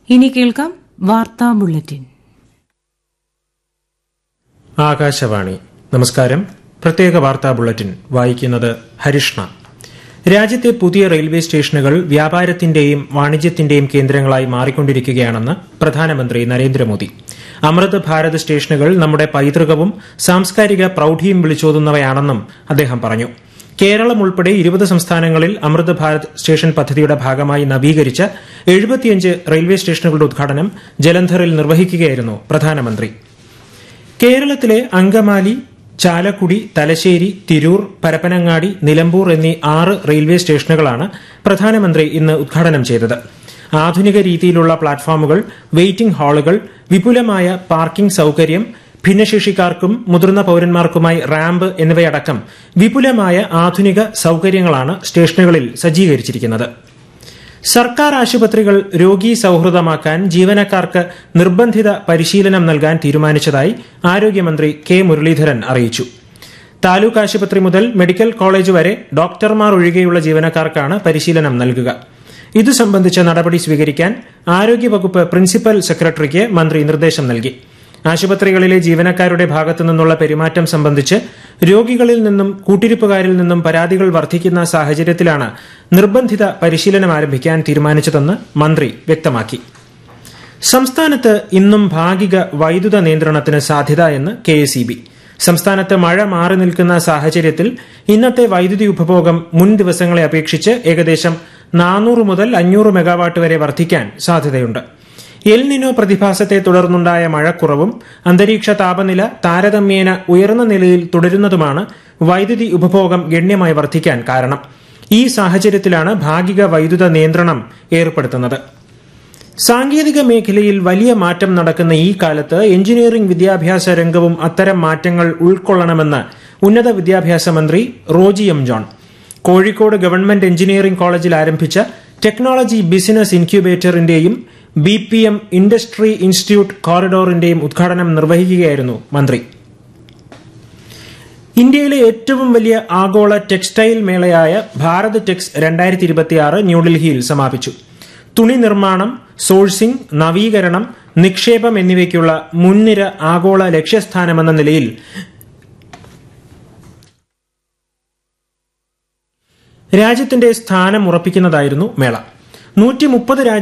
ഇനി കേൾക്കാം വാർത്താ ബുള്ളറ്റിൻ ആകാശവാണി നമസ്കാരം പ്രത്യേക വാർത്താ ബുള്ളറ്റിൻ വായിക്കുന്നത് ഹരിഷ്ണ രാജ്യത്തെ പുതിയ റെയിൽവേ സ്റ്റേഷനുകൾ വ്യാപാരത്തിന്റെയും വാണിജ്യത്തിന്റെയും കേന്ദ്രങ്ങളായി മാറിക്കൊണ്ടിരിക്കുകയാണെന്ന് പ്രധാനമന്ത്രി നരേന്ദ്രമോദി അമൃത് ഭാരത് സ്റ്റേഷനുകൾ നമ്മുടെ പൈതൃകവും സാംസ്കാരിക പ്രൌഢിയും വിളിച്ചോതുന്നവയാണെന്നും അദ്ദേഹം പറഞ്ഞു കേരളം ഉൾപ്പെടെ ഇരുപത് സംസ്ഥാനങ്ങളിൽ അമൃത് ഭാരത് സ്റ്റേഷൻ പദ്ധതിയുടെ ഭാഗമായി നവീകരിച്ച എഴുപത്തിയഞ്ച് റെയിൽവേ സ്റ്റേഷനുകളുടെ ഉദ്ഘാടനം ജലന്ധറിൽ നിർവഹിക്കുകയായിരുന്നു പ്രധാനമന്ത്രി കേരളത്തിലെ അങ്കമാലി ചാലക്കുടി തലശ്ശേരി തിരൂർ പരപ്പനങ്ങാടി നിലമ്പൂർ എന്നീ ആറ് റെയിൽവേ സ്റ്റേഷനുകളാണ് പ്രധാനമന്ത്രി ഇന്ന് ഉദ്ഘാടനം ചെയ്തത് ആധുനിക രീതിയിലുള്ള പ്ലാറ്റ്ഫോമുകൾ വെയിറ്റിംഗ് ഹാളുകൾ വിപുലമായ പാർക്കിംഗ് സൌകര്യം ഭിന്നശേഷിക്കാർക്കും മുതിർന്ന പൌരന്മാർക്കുമായി റാമ്പ് എന്നിവയടക്കം വിപുലമായ ആധുനിക സൌകര്യങ്ങളാണ് സ്റ്റേഷനുകളിൽ സജ്ജീകരിച്ചിരിക്കുന്നത് സർക്കാർ ആശുപത്രികൾ രോഗി സൌഹൃദമാക്കാൻ ജീവനക്കാർക്ക് നിർബന്ധിത പരിശീലനം നൽകാൻ തീരുമാനിച്ചതായി ആരോഗ്യമന്ത്രി കെ മുരളീധരൻ അറിയിച്ചു താലൂക്ക് ആശുപത്രി മുതൽ മെഡിക്കൽ കോളേജ് വരെ ഡോക്ടർമാർ ഒഴികെയുള്ള ജീവനക്കാർക്കാണ് പരിശീലനം നൽകുക ഇതു സംബന്ധിച്ച നടപടി സ്വീകരിക്കാൻ ആരോഗ്യവകുപ്പ് പ്രിൻസിപ്പൽ സെക്രട്ടറിക്ക് മന്ത്രി നിർദ്ദേശം നൽകി ആശുപത്രികളിലെ ജീവനക്കാരുടെ ഭാഗത്തു നിന്നുള്ള പെരുമാറ്റം സംബന്ധിച്ച് രോഗികളിൽ നിന്നും കൂട്ടിരിപ്പുകാരിൽ നിന്നും പരാതികൾ വർദ്ധിക്കുന്ന സാഹചര്യത്തിലാണ് നിർബന്ധിത പരിശീലനം ആരംഭിക്കാൻ തീരുമാനിച്ചതെന്ന് മന്ത്രി വ്യക്തമാക്കി സംസ്ഥാനത്ത് ഇന്നും ഭാഗിക വൈദ്യുത നിയന്ത്രണത്തിന് സാധ്യത എന്ന് കെ സംസ്ഥാനത്ത് മഴ മാറി നിൽക്കുന്ന സാഹചര്യത്തിൽ ഇന്നത്തെ വൈദ്യുതി ഉപഭോഗം മുൻ ദിവസങ്ങളെ അപേക്ഷിച്ച് ഏകദേശം നാനൂറ് മുതൽ അഞ്ഞൂറ് മെഗാവാട്ട് വരെ വർദ്ധിക്കാൻ സാധ്യതയുണ്ട് എൽ നിനോ പ്രതിഭാസത്തെ തുടർന്നുണ്ടായ മഴക്കുറവും അന്തരീക്ഷ താപനില താരതമ്യേന ഉയർന്ന നിലയിൽ തുടരുന്നതുമാണ് വൈദ്യുതി ഉപഭോഗം ഗണ്യമായി വർദ്ധിക്കാൻ കാരണം ഈ സാഹചര്യത്തിലാണ് ഭാഗിക വൈദ്യുത നിയന്ത്രണം ഏർപ്പെടുത്തുന്നത് സാങ്കേതിക മേഖലയിൽ വലിയ മാറ്റം നടക്കുന്ന ഈ കാലത്ത് എഞ്ചിനീയറിംഗ് വിദ്യാഭ്യാസ രംഗവും അത്തരം മാറ്റങ്ങൾ ഉൾക്കൊള്ളണമെന്ന് ഉന്നത വിദ്യാഭ്യാസ മന്ത്രി Roji M John Kozhikode government engineering കോളേജിൽ ആരംഭിച്ച ടെക്നോളജി ബിസിനസ് ഇൻക്യുബേറ്ററിന്റെയും B P M industry institute കോറിഡോറിന്റെയും ഉദ്ഘാടനം നിർവഹിക്കുകയായിരുന്നു മന്ത്രി ഇന്ത്യയിലെ ഏറ്റവും വലിയ ആഗോള ടെക്സ്റ്റൈൽ മേളയായ ഭാരത് ടെക്സ് രണ്ടായിരത്തി ഇരുപത്തിയാറ് ന്യൂഡൽഹിയിൽ സമാപിച്ചു തുണി നിർമ്മാണം സോഴ്സിംഗ് നവീകരണം നിക്ഷേപം എന്നിവയ്ക്കുള്ള മുൻനിര ആഗോള ലക്ഷ്യസ്ഥാനമെന്ന നിലയിൽ രാജ്യത്തിന്റെ സ്ഥാനം ഉറപ്പിക്കുന്നതായിരുന്നു മേള നൂറ്റി മുപ്പത്